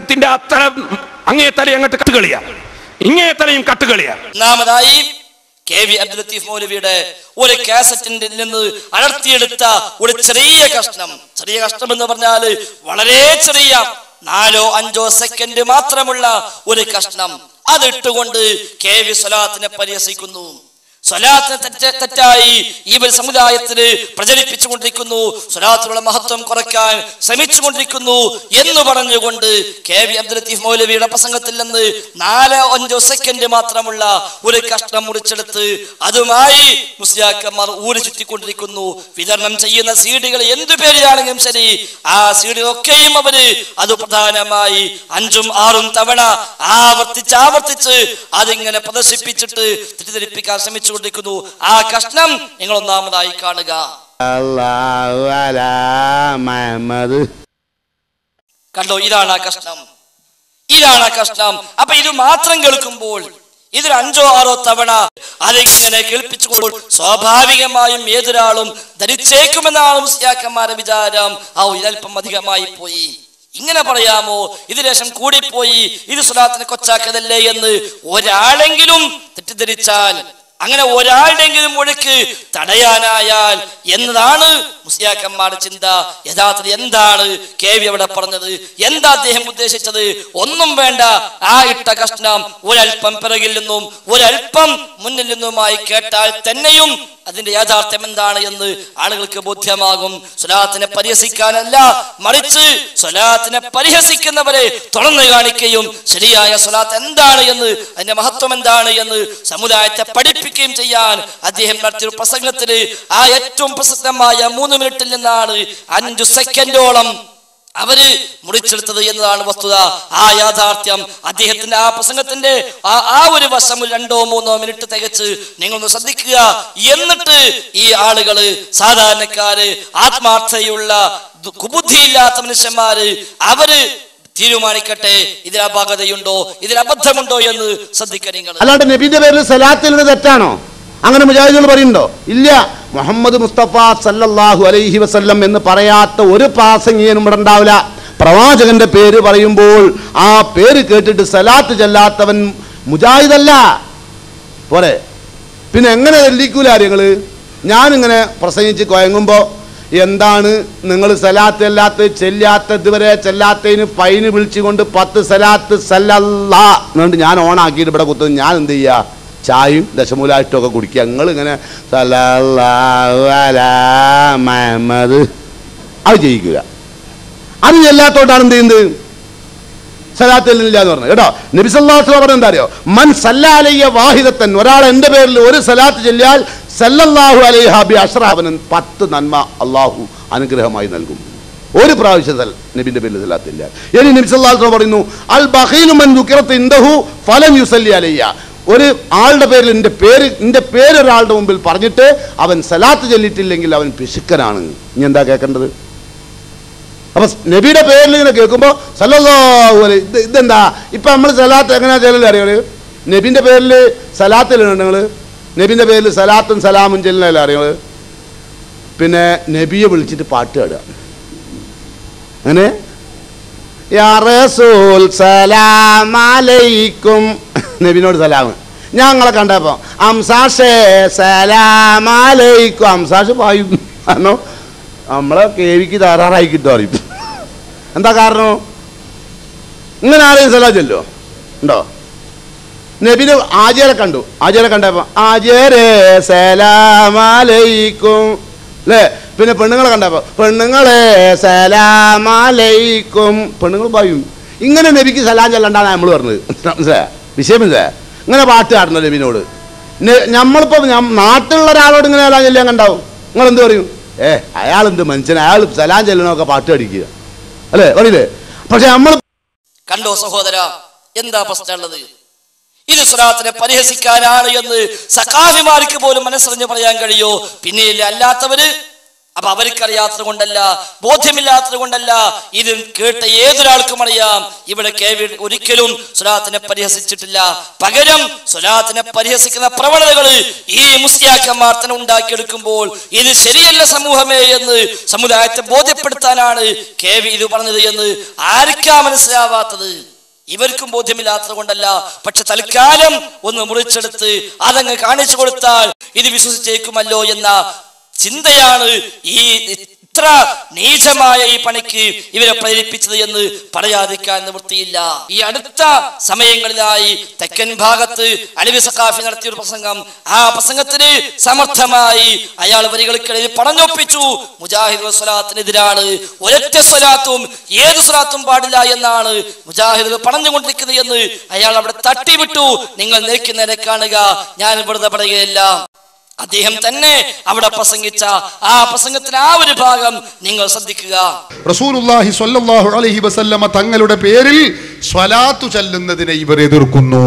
പ്രസംഗത്തിന്റെ അത്ര അങ്ങേ തലയും അങ്ങോട്ട് കട്ടുകളിയാ ഇങ്ങേ തലയും കട്ടുകളിയാ ഒന്നാമതായി കെ വി അബ്ദുൽ ലത്തീഫ് മൗലവിയുടെ ഒരു കാസറ്റിന്റെ നിന്ന് അടർത്തിയെടുത്ത ഒരു ചെറിയ കഷ്ണം ചെറിയ കഷ്ണം എന്ന് പറഞ്ഞാല് വളരെ ചെറിയ നാലോ അഞ്ചോ സെക്കൻഡ് മാത്രമുള്ള ഒരു കഷ്ണം അതിട്ടുകൊണ്ട് കെ വി സ്വലാത്തിനെ പരിഹസിക്കുന്നു സ്വലാത്തിനെ തെറ്റ തെറ്റായി ഈ ഒരു സമുദായത്തിന് പ്രചരിപ്പിച്ചുകൊണ്ടിരിക്കുന്നു സ്വലാത്തിനുള്ള മഹത്വം കുറയ്ക്കാൻ ശ്രമിച്ചുകൊണ്ടിരിക്കുന്നു എന്ന് പറഞ്ഞുകൊണ്ട് കെ വി അബ്ദുൽ ലത്തീഫ് മൗലവിയുടെ പ്രസംഗത്തിൽ നിന്ന് നാലോ അഞ്ചോ സെക്കൻഡ് മാത്രമുള്ള ഒരു കഷ്ണം മുറിച്ചെടുത്ത് അതുമായി മുസ്ലിയാക്കന്മാർ ഊരി ചുറ്റിക്കൊണ്ടിരിക്കുന്നു വിതരണം ചെയ്യുന്ന സീഡികൾ എന്തു പേരിലാണെങ്കിലും ശരി ആ സീഡിലൊക്കെയും അവര് അത് പ്രധാനമായി അഞ്ചും ആറും തവണ ആവർത്തിച്ച് ആവർത്തിച്ച് അതിങ്ങനെ പ്രദർശിപ്പിച്ചിട്ട് തെറ്റിദ്ധരിപ്പിക്കാൻ ശ്രമിച്ചുകൊണ്ടിരിക്കുന്നു ആ കഷ്ണം നിങ്ങൾ ഒന്നാമതായി കാണുക അല്ലാഹു അലാ മുഹമ്മദ് കണ്ടോ ഇതാണ് ആ കഷ്ണം ഇതാണ് ആ കഷ്ണം അപ്പൊ ഇത് മാത്രം കേൾക്കുമ്പോൾ ഇതിൽ അഞ്ചോ ആറോ തവണ അതിങ്ങനെ കേൾപ്പിച്ചുകൊണ്ട് സ്വാഭാവികമായും ഏതൊരാളും ധരിച്ചേക്കുമെന്നാണ് മുസ്ലിയാക്കന്മാരുടെ വിചാരം ആ ഇതല്പം അധികമായി പോയി ഇങ്ങനെ പറയാമോ ഇത് ലേശം കൂടിപ്പോയി ഇത് സുലാത്തിനെ കൊച്ചാക്കതല്ലേ എന്ന് ഒരാളെങ്കിലും തെറ്റിദ്ധരിച്ചാൽ അങ്ങനെ ഒരാളുടെങ്കിലും ഒഴുക്ക് തടയാനായാൽ എന്നതാണ് മുസ്ലിയാക്കന്മാരുടെ ചിന്ത യഥാർത്ഥത്തിൽ എന്താണ് കെ വി അവിടെ പറഞ്ഞത് എന്താ അദ്ദേഹം ഉദ്ദേശിച്ചത് ഒന്നും വേണ്ട ആ ഇട്ട കഷ്ണം ഒരൽപ്പം പിറകിൽ നിന്നും ഒരൽപ്പം മുന്നിൽ നിന്നുമായി കേട്ടാൽ തന്നെയും അതിന്റെ യാഥാർത്ഥ്യം എന്താണ് എന്ന് ആളുകൾക്ക് ബോധ്യമാകും സ്വലാത്തിനെ പരിഹസിക്കാനല്ല മറിച്ച് സ്വലാത്തിനെ പരിഹസിക്കുന്നവരെ തുറന്നു കാണിക്കുകയും ശരിയായ സ്വലാത്ത് എന്താണ് എന്ന് അതിന്റെ മഹത്വം എന്താണ് എന്ന് സമുദായത്തെ പഠിപ്പിക്കുകയും ചെയ്യാൻ അദ്ദേഹം നടത്തിയ ഒരു പ്രസംഗത്തിന് ആ ഏറ്റവും പ്രസിദ്ധമായ മൂന്ന് മിനിറ്റിൽ നിന്നാണ് അഞ്ചു സെക്കൻഡോളം അവര് മുറിച്ചെടുത്തത് എന്നതാണ് വസ്തുത ആ യാഥാർത്ഥ്യം അദ്ദേഹത്തിന്റെ ആ പ്രസംഗത്തിന്റെ ആ ആ ഒരു വശം ഒരു രണ്ടോ മൂന്നോ മിനിറ്റ് തികച്ച് നിങ്ങളൊന്ന് ശ്രദ്ധിക്കുക എന്നിട്ട് ഈ ആളുകള് സാധാരണക്കാര് ആത്മാർത്ഥതയുള്ള ദു- കുബുദ്ധിയില്ലാത്ത മനുഷ്യന്മാര് അവര് തീരുമാനിക്കട്ടെ ഇതിൽ അപാകതയുണ്ടോ ഇതിൽ അബദ്ധമുണ്ടോ എന്ന് ശ്രദ്ധിക്കുക നിങ്ങൾ അല്ലാണ്ട് നബിന്റെ പേരിൽ സലാത്തിൽ തെറ്റാണോ അങ്ങനെ മുജാഹിദുകൾ പറയുന്നുണ്ടോ ഇല്ല മുഹമ്മദ് മുസ്തഫ സല്ലല്ലാഹു അലൈഹി വസല്ലം എന്ന് പറയാത്ത ഒരു പ്രാസംഗികനും ഇവിടെ ഉണ്ടാവില്ല പ്രവാചകന്റെ പേര് പറയുമ്പോൾ ആ പേര് കേട്ടിട്ട് സലാത്ത് ചെല്ലാത്തവൻ മുജാഹിദല്ല പോരെ പിന്നെ എങ്ങനെ തെല്ലിക്കൂല കാര്യങ്ങൾ ഞാനിങ്ങനെ പ്രസംഗിച്ച് കുഴങ്ങുമ്പോൾ എന്താണ് നിങ്ങൾ സലാത്ത് അല്ലാത്ത ചെല്ലാത്ത ഇതുവരെ ചെല്ലാത്തതിന് ഫൈന് വിളിച്ചുകൊണ്ട് പത്ത് സലാത്ത് സല്ലല്ലാ എന്നുകൊണ്ട് ഞാൻ ഓണാക്കിയിട്ട് ഇവിടെ കുത്തും ഞാൻ എന്ത് ചെയ്യുക ചായയും ദശമൂലായിട്ടും ഒക്കെ കുടിക്കുക നിങ്ങൾ ഇങ്ങനെ സല്ലല്ലാഹു അലാ മുഹമ്മദ് അത് ചെയ്യിക്കുക അത് ചെല്ലാത്തോട്ടാണ് എന്ത് ചെയ്യുന്നത് സലാത്തില്ല എന്ന് പറഞ്ഞു കേട്ടോ നബി സല്ലല്ലാഹു അലൈഹി പറഞ്ഞ എന്താ അറിയോ മൻ സല്ലാലയ്യ വാഹിദത്തൻ ഒരാൾ എൻ്റെ പേരിൽ ഒരു സലാത്ത് ചെല്ലിയാൽ സല്ലല്ലാഹു അലൈഹി ഹബി അഷ്റഹബനൻ പത്ത് നന്മ അള്ളാഹു അനുഗ്രഹമായി നൽകും ഒരു പ്രാവശ്യം സൽ നബിന്റെ പേരിൽ സലാത്തില്ല ഇനി നബി സല്ലല്ലാഹു അലൈഹി വസല്ലം പറയുന്നു അൽ ബഖീലു മൻ ദുക്കിറത്ത് ഇൻദഹു ഫലം യുസല്ലി അലയ്യ ഒരു ആളുടെ പേരിൽ എൻ്റെ പേര് എൻ്റെ പേര് ഒരാളുടെ മുമ്പിൽ പറഞ്ഞിട്ട് അവൻ സലാത്ത് ചൊല്ലിയിട്ടില്ലെങ്കിൽ അവൻ പിശുക്കനാണ് ഇനി എന്താ കേൾക്കേണ്ടത് അപ്പൊ നബിയുടെ പേരിൽ ഇങ്ങനെ കേൾക്കുമ്പോൾ സല്ലല്ലാഹു അലൈഹി ഇത് ഇതെന്താ ഇപ്പൊ നമ്മൾ സലാത്ത് എങ്ങനെയാ ചെല്ലല് അറിയോ നബിന്റെ പേരിൽ സലാത്തിലുണ്ട് നിങ്ങൾ നബിന്റെ പേരിൽ സലാത്തും സലാമും ചെല്ലലല്ലേ അറിയോ പിന്നെ നബിയെ വിളിച്ചിട്ട് പാട്ട് പാടുക അങ്ങനെ യാ റസൂൽ സലാം അലൈക്കും നബിനോട് സലാം ഞങ്ങളെ കണ്ടപ്പോൾ അംസാഷേ സലാം അലൈക്കും അംസാഷ് പായും കാരണം നമ്മളെ കേവിക്ക് താറാറായി കിട്ടും അറിയും എന്താ കാരണം ഇങ്ങനെ ആരെയും സലാം ചെല്ലോ ഉണ്ടോ നബിന് ആചാരെ കണ്ടു ആചാരെ കണ്ടപ്പോ ആചാരേ സലാമലൈക്കും അല്ലേ പിന്നെ പെണ്ണുങ്ങളെ കണ്ടപ്പോ പെണ്ണുങ്ങളെ സലാമലൈക്കും പെണ്ണുങ്ങൾ പറയും ഇങ്ങനെ നബിക്ക് സലാം ചെല്ലണ്ടാണ് നമ്മൾ പറഞ്ഞത് മനസ്സിലായ വിഷയം മനസ്സിലായ ഇങ്ങനെ പാട്ട് പാടണം നബിനോട് നെ- നമ്മളിപ്പോ നം- നാട്ടിലുള്ള ഒരാളോട് ഇങ്ങനെ സലാം ചെല്ലാൻ കണ്ടാവും നിങ്ങൾ എന്ത് പറയും ഏ അയാൾ എന്ത് മനുഷ്യൻ അയാൾ സലാം ചെല്ലണമൊക്കെ പാട്ട് അടിക്കുക അല്ലേ പറയില്ലേ പക്ഷെ നമ്മൾ കണ്ടോ സഹോദര എന്താ പ്രശ്നമുള്ളത് ഇത് സ്വലാത്തിനെ പരിഹസിക്കാനാണ് എന്ന് സഖാഫിമാർക്ക് പോലും മനസ്സറിഞ്ഞ് പറയാൻ കഴിയോ പിന്നെയില്ല അല്ലാത്തവര് അപ്പൊ അവർക്കറിയാത്തത് കൊണ്ടല്ല ബോധ്യമില്ലാത്തത് കൊണ്ടല്ല ഇത് കേട്ട ഏതൊരാൾക്കും അറിയാം ഇവിടെ കേവി ഒരിക്കലും സ്വലാത്തിനെ പരിഹസിച്ചിട്ടില്ല പകരം സ്വലാത്തിനെ പരിഹസിക്കുന്ന പ്രവണതകൾ ഈ മുസ്ലിയാക്കന്മാർ തന്നെ ഉണ്ടാക്കിയെടുക്കുമ്പോൾ ഇത് ശരിയല്ല സമൂഹമേ എന്ന് സമുദായത്തെ ബോധ്യപ്പെടുത്താനാണ് കെ വി ഇത് പറഞ്ഞത് എന്ന് ആർക്കാ മനസ്സിലാവാത്തത് ഇവർക്കും ബോധ്യമില്ലാത്തത് കൊണ്ടല്ല പക്ഷെ തൽക്കാലം ഒന്ന് മുറിച്ചെടുത്ത് അതങ്ങ് കാണിച്ചു കൊടുത്താൽ ഇത് വിശ്വസിച്ചേക്കുമല്ലോ എന്ന ചിന്തയാണ് ഈ ഇത്ര നീചമായ ഈ പണിക്ക് ഇവരെ പ്രേരിപ്പിച്ചത് എന്ന് പറയാതിരിക്കാൻ നിവൃത്തിയില്ല ഈ അടുത്ത സമയങ്ങളിലായി തെക്കൻ ഭാഗത്ത് അലിവി സഖാഫി നടത്തിയ ഒരു പ്രസംഗം ആ പ്രസംഗത്തിന് സമർത്ഥമായി അയാൾ വരികൾക്കിടയിൽ പറഞ്ഞൊപ്പിച്ചു മുജാഹിദ് സ്വലാത്തിനെതിരാണ് ഒരൊറ്റ സ്വലാത്തും ഏത് സ്വലാത്തും പാടില്ല എന്നാണ് മുജാഹിദ് പറഞ്ഞുകൊണ്ടിരിക്കുന്നത് എന്ന് അയാൾ അവിടെ തട്ടിവിട്ടു നിങ്ങൾ നേരെ കാണുക ഞാൻ വെറുതെ പറയുകയല്ല അദ്ദേഹം തന്നെ അവിടെ പ്രസംഗിച്ച ആ പ്രസംഗത്തിന് ആ ഒരു ഭാഗം നിങ്ങൾ ശ്രദ്ധിക്കുക റസൂലുള്ളാഹി സ്വല്ലല്ലാഹു അലൈഹി വസല്ലമ തങ്ങളുടെ പേരിൽ സ്വലാത്തു ചൊല്ലുന്നതിനെ ഇവർ എതിർക്കുന്നു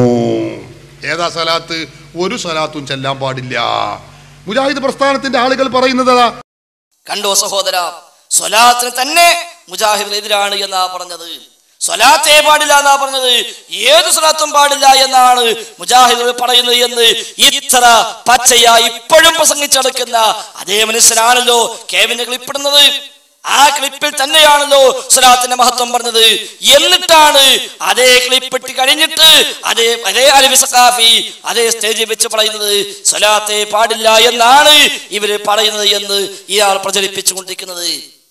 ഏതാ സ്വലാത്ത് ഒരു സ്വലാത്തും ചെല്ലാൻ പാടില്ല മുജാഹിദ് പ്രസ്ഥാനത്തിന്റെ ആളുകൾ പറയുന്നത് അതാ കണ്ടോ സഹോദര സ്വലാത്തിന് തന്നെ മുജാഹിദിനെതിരാണ് എന്നാ പറഞ്ഞത് സ്വലാത്തേ പാടില്ല എന്നാ പറഞ്ഞത് ഏത് സ്വലാത്തും പാടില്ല എന്നാണ് മുജാഹിദുകൾ പറയുന്നത് എന്ന് ഇത്ര പച്ചയായി ഇപ്പോഴും പ്രസംഗിച്ചടക്കുന്ന അതേ മനുഷ്യനാണല്ലോ കേവിന്റെ ക്ലിപ്പിടുന്നത് ആ ക്ലിപ്പിൽ തന്നെയാണല്ലോ സ്വലാത്തിന്റെ മഹത്വം പറഞ്ഞത് എന്നിട്ടാണ് അതേ ക്ലിപ്പിട്ട് കഴിഞ്ഞിട്ട് അതേ അതേ അലവി സഖാഫി അതേ സ്റ്റേജിൽ വെച്ച് പറയുന്നത് സ്വലാത്തെ പാടില്ല എന്നാണ് ഇവര് പറയുന്നത് എന്ന് ഇയാൾ പ്രചരിപ്പിച്ചുകൊണ്ടിരിക്കുന്നത്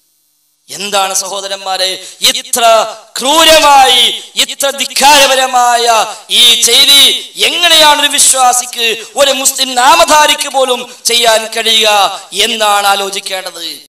എന്താണ് സഹോദരന്മാരെ ഇത്ര ക്രൂരമായി ഇത്ര ധിക്കാരപരമായ ഈ ചെയ്തി എങ്ങനെയാണ് ഒരു വിശ്വാസിക്ക് ഒരു മുസ്ലിം നാമധാരിക്ക് പോലും ചെയ്യാൻ കഴിയുക എന്നാണ് ആലോചിക്കേണ്ടത്